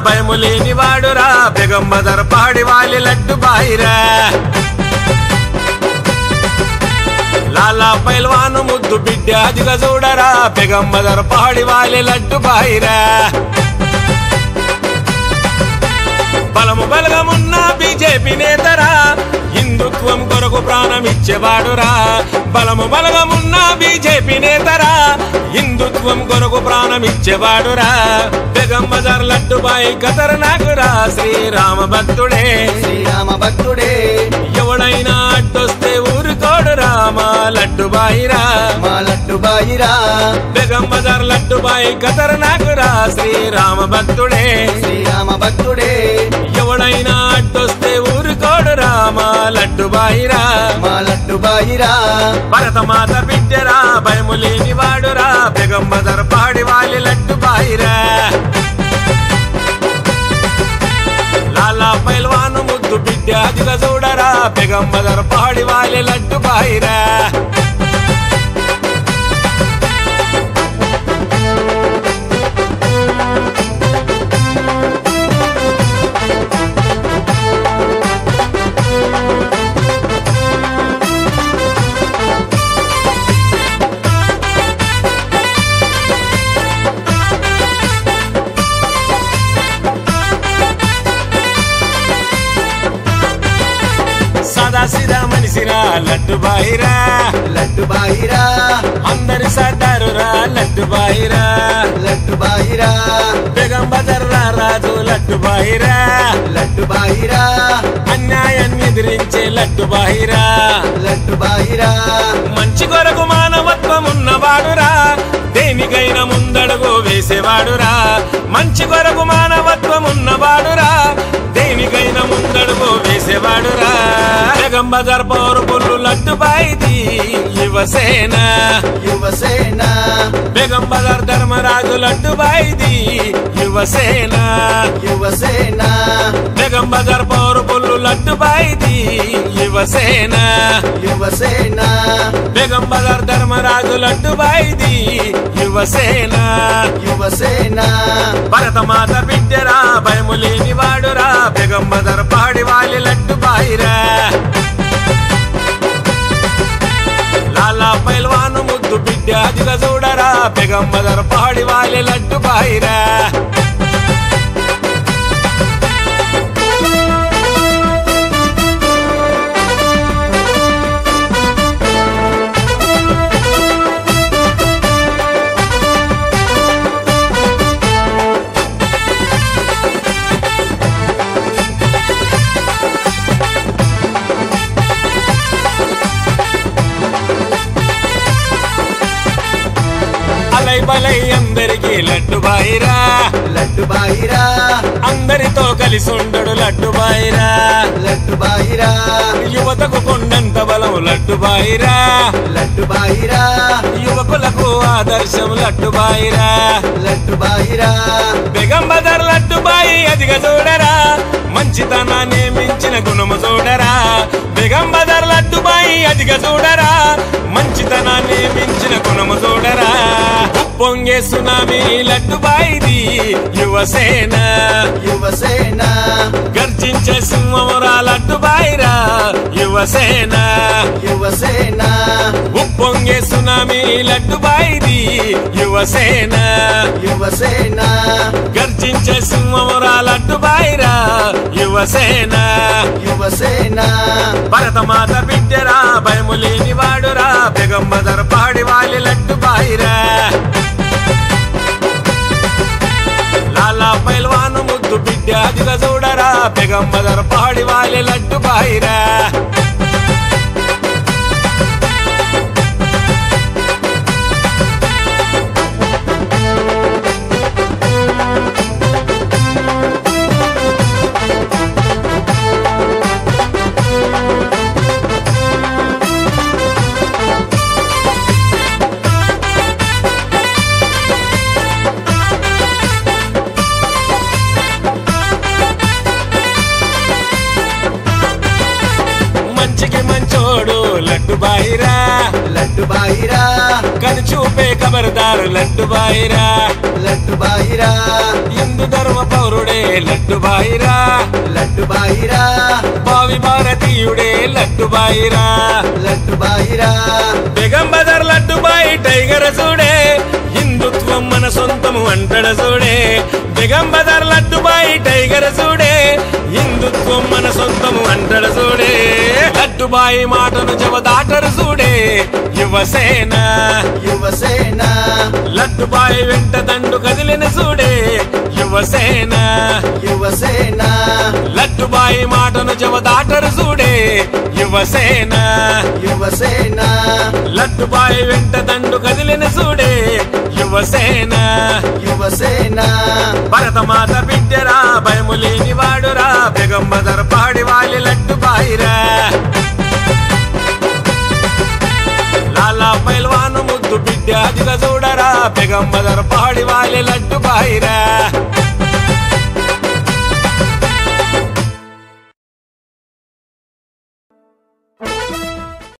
భయము లేని వాడురా బెగంబదర్ పాడి వాలి లడ్డు బాయిరా లాలా పైల్వాను ముద్దు బిడ్డ అదిగా చూడరా బెగంబదర్ పాడి వాలి లడ్డు బాయిరా బలము బలగమున్న బీజేపీ నేతరా హిందుత్వం కొరకు ప్రాణం ఇచ్చేవాడురా బలము బలగమున్న బీజేపీ నేతరా హిందుత్వం కొరకు ప్రాణం ఇచ్చేవాడురా బెగంబజార్ లడ్డుబాయి ఖతర్నాకురా శ్రీరామ భక్తుడే శ్రీరామ భక్తుడే ఎవడైనా అడ్డొస్తే ఊరుకోడు రామ లడ్డుబాయిరా మా లడ్డు బాయిరా బెగంబజార్ లడ్డుబాయి ఖతర్నాకురా శ్రీరామ భక్తుడే శ్రీరామ భక్తుడే ఎవడైనా అడ్డొస్తే ఊరుకోడు రామ లడ్డు బాయిరా మా లడ్డు బాయిరా భరతమాత బిడ్డరా భయము లేని వాడురా బెగంబదర్ పాడి వాలి లడ్డు బాయిరా లాలా పైల్వాను ముద్దు బిడ్డ అదిగా చూడరా బెగంబదర్ పాడి వాలి లడ్డు బాయిరా సదా సిదా మనిషిరా లడ్డు బాయిరా లడ్డు బాయిరా అందరి సర్దారురా లడ్డు బాయిరా లడ్డు బాయిరా బెగంబదర్ రా రాజు లడ్డు బాయిరా లడ్డు బాయిరా అన్యాయాన్ని ఎదిరించే లడ్డు బాయిరా లడ్డు బాయిరా మంచి కొరకు మానవత్వం ఉన్నవాడురా దేనికైనా ముందడుగు వేసేవాడురా మంచి కొరకు మానవత్వం ఉన్నవాడురా దేనికైనా ముందడుగు వేసేవాడురా జగంబజర్ పౌరుపుల్లు లడ్డు బాయిది యువసేన యువసేన బెగంబజర్ ధర్మరాజు లడ్డు బాయిది యువసేన యువసేన బెగంబజర్ పౌరుపుల్లు లడ్డు బాయిది యువసేన యువసేన బెగంబదర్ ధర్మరాజు లడ్డు బాయిది యువసేన యువసేన భరతమాత బిడ్డరా భయము లేని వాడురా బెగంబదర్ పాడి వాలి లడ్డు బాయిరా లాలా పైల్వాను ముద్దు బిడ్డ అదిగా చూడరా బెగంబదర్ పాడి వాలి లడ్డు బాయిరా అలై బలై అందరికీ లడ్డు బాయిరా లడ్డు బాయిరా అందరితో కలిసి ఉండడు లడ్డు బాయిరా లడ్డు బాయిరా యువతకు కొండంత బలం లడ్డు బాయిరా లడ్డు బాయిరా యువకులకు ఆదర్శం లడ్డు బాయిరా లడ్డు బాయిరా బెగంబదర్ లడ్డు బాయి అదిగా చూడరా మంచితనాన్ని మించిన గుణము చూడరా బెగంబదర్ లడ్డు బాయి అదిగా చూడరా మంచితనాన్ని మించిన గుణము చూడరా పొంగే సునామీ లడ్డు బాయిది యువసేన యువసేన గర్జించే సింహమురా లడ్డు బాయిరా యువసేన యువసేన ఉప్పొంగే సునామీ లడ్డు బాయిది యువసేన యువసేన గర్జించే సింహమురా లడ్డు బాయిరా యువసేన యువసేన భరతమాత బిడ్డరా భయము లేని వాడురా బెగంబదర్ పాడి వాలి లడ్డు బాయిరా లాలా పైల్వాను ముద్దు బిడ్డ అదిగా చూడరా బెగంబదర్ పాడి వాలి లడ్డు బాయిరా మంచికి మంచోడు లడ్డు బాయిరా లడ్డు లడ్డు బాయిరా కని చూపే ఖబర్దారు లడ్డు బాయిరా లడ్డు బాయిరా హిందూ ధర్మ పౌరుడే లడ్డు బాయిరా లడ్డు బాయిరా భావి భారతీయుడే లడ్డు బాయిరా లడ్డు బాయిరా బెగంబదర్ లడ్డు బాయి టైగర్ చూడే హిందుత్వం మన సొంతము అంటడ చూడే బెగంబదర్ లడ్డు బాయి టైగర్ చూడే హిందుత్వం మన సొంతము అంటడ చూడే లడ్డు బాయి మాటను జవదాటరు చూడే యువసేన యువసేన లడ్డు బాయి వెంట దండు కదిలిన చూడే యువసేన యువసేన లడ్డు బాయి మాటను జవదాటరు చూడే యువసేన యువసేన లడ్డు బాయి వెంట దండు కదిలిన చూడే యువసేన యువసేన భరతమాత బిడ్డరా భయము లేని వాడురా బెగంబదర్ పాడి వాలి లడ్డు బాయిరా లాలా పైల్వాను ముద్దు బిడ్డ అదిగా చూడరా బెగంబదర్ పాడి వాలి లడ్డు బాయిరా